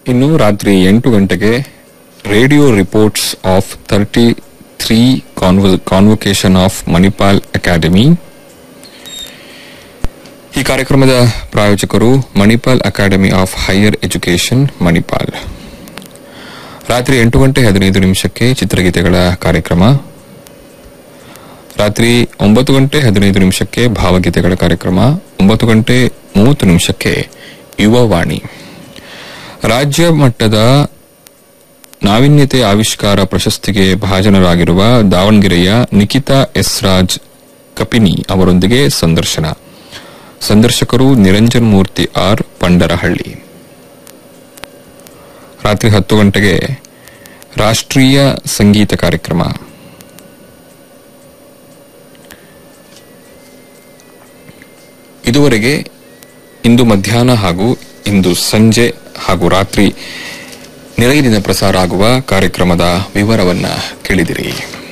ಇನ್ನು ರಾತ್ರಿ ಎಂಟು ಗಂಟೆಗೆ radio reports of thirty three convocation of Manipal academy ಈ ಕಾರ್ಯಕ್ರಮದ ಪ್ರಾಯೋಜಕರು Manipal academy of higher education Manipal ರಾತ್ರಿ ಎಂಟು ಗಂಟೆ ಹದಿನೈದು ನಿಮಿಷಕ್ಕೆ ಚಿತ್ರಗೀತೆಗಳ ಕಾರ್ಯಕ್ರಮ ರಾತ್ರಿ ಒಂಬತ್ತು ಗಂಟೆ ಹದಿನೈದು ನಿಮಿಷಕ್ಕೆ ಭಾವಗೀತೆಗಳ ಕಾರ್ಯಕ್ರಮ ಒಂಬತ್ತು ಗಂಟೆ ಮೂವತ್ತು ನಿಮಿಷಕ್ಕೆ ಯುವವಾಣಿ ರಾಜ್ಯ ಮಟ್ಟದ ನಾವೀನ್ಯತೆ ಆವಿಷ್ಕಾರ ಪ್ರಶಸ್ತಿಗೆ ಭಾಜನರಾಗಿರುವ ದಾವಣಗೆರೆಯ ನಿಖಿತಾ ಎಸ್ ರಾಜ್ ಕಪಿನಿ ಅವರೊಂದಿಗೆ ಸಂದರ್ಶನ ಸಂದರ್ಶಕರು ನಿರಂಜನ್ ಮೂರ್ತಿ ಆರ್ ಪಂಡರಹಳ್ಳಿ ರಾತ್ರಿ ಹತ್ತು ಗಂಟೆಗೆ ರಾಷ್ಟ್ರೀಯ ಸಂಗೀತ ಕಾರ್ಯಕ್ರಮ ಇದುವರೆಗೆ ಇಂದು ಮಧ್ಯಾಹ್ನ ಹಾಗೂ ಇಂದು ಸಂಜೆ ಹಾಗೂ ರಾತ್ರಿ ನಿಲಯದಿಂದ ಪ್ರಸಾರ ಆಗುವ ಕಾರ್ಯಕ್ರಮದ ವಿವರವನ್ನ ಕೇಳಿದಿರಿ